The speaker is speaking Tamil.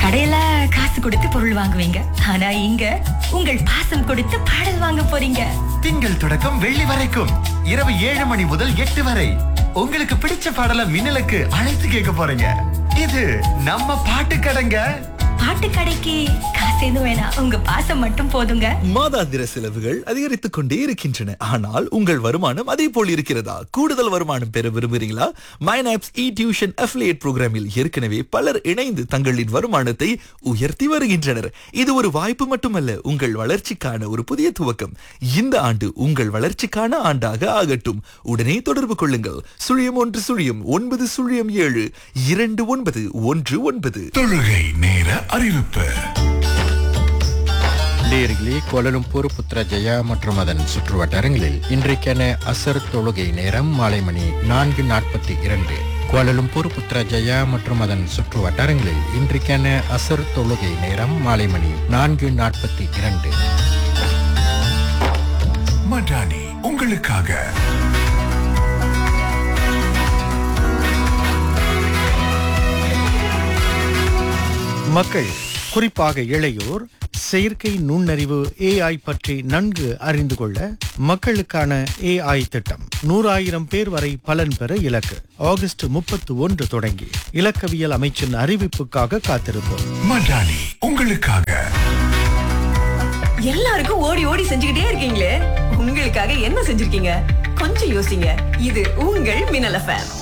கடையில காசு கொடுத்து பொருள் வாங்குவீங்க ஆனா இங்க உங்கள் பாசம் கொடுத்து பாடல் வாங்க போறீங்க திங்கள் தொடக்கம் வெள்ளி வரைக்கும் இரவு ஏழு மணி முதல் எட்டு வரை உங்களுக்கு பிடிச்ச பாடல மின்னலுக்கு அழைத்து கேட்க போறீங்க இது நம்ம பாட்டு கடைங்க பாட்டு கடைக்கு காசு எதுவும் வேணாம் உங்க பாசம் மட்டும் போதுங்க மாதாந்திர செலவுகள் அதிகரித்துக் கொண்டே இருக்கின்றன ஆனால் உங்கள் வருமானம் அதே போல் இருக்கிறதா கூடுதல் வருமானம் பெற விரும்புகிறீங்களா மைனாப்ஸ் இ டியூஷன் அஃபிலியேட் புரோகிராமில் ஏற்கனவே பலர் இணைந்து தங்களின் வருமானத்தை உயர்த்தி வருகின்றனர் இது ஒரு வாய்ப்பு மட்டுமல்ல உங்கள் வளர்ச்சிக்கான ஒரு புதிய துவக்கம் இந்த ஆண்டு உங்கள் வளர்ச்சிக்கான ஆண்டாக ஆகட்டும் உடனே தொடர்பு கொள்ளுங்கள் சுழியம் ஒன்று சுழியம் ஒன்பது சுழியம் ஏழு இரண்டு ஒன்பது ஒன்று ஒன்பது தொழுகை நேர அறிவிப்பு நேர்களே கோலலும்பூர் புத்ரஜயா மற்றும் அதன் சுற்றுவட்டாரங்களில் இன்றைக்கான அசர் தொழுகை நேரம் மாலை மணி நான்கு நாற்பத்தி இரண்டு கோலலும்பூர் புத்ரஜயா மற்றும் அதன் சுற்று வட்டாரங்களில் இன்றைக்கான அசர் தொழுகை நேரம் மாலை மணி நான்கு நாற்பத்தி இரண்டு மடானி உங்களுக்காக மக்கள் குறிப்பாக இளையோர் செயற்கை நுண்ணறிவு ஏஐ பற்றி நன்கு அறிந்து கொள்ள மக்களுக்கான ஏஐ திட்டம் நூறாயிரம் பேர் வரை பலன் பெற இலக்கு ஆகஸ்ட் முப்பத்து ஒன்று தொடங்கி இலக்கவியல் அமைச்சின் அறிவிப்புக்காக காத்திருப்போம் மடானி உங்களுக்காக எல்லாருக்கும் ஓடி ஓடி செஞ்சுக்கிட்டே இருக்கீங்களே உங்களுக்காக என்ன செஞ்சிருக்கீங்க கொஞ்சம் யோசிங்க இது உங்கள் மின்னல் எஃப்எம்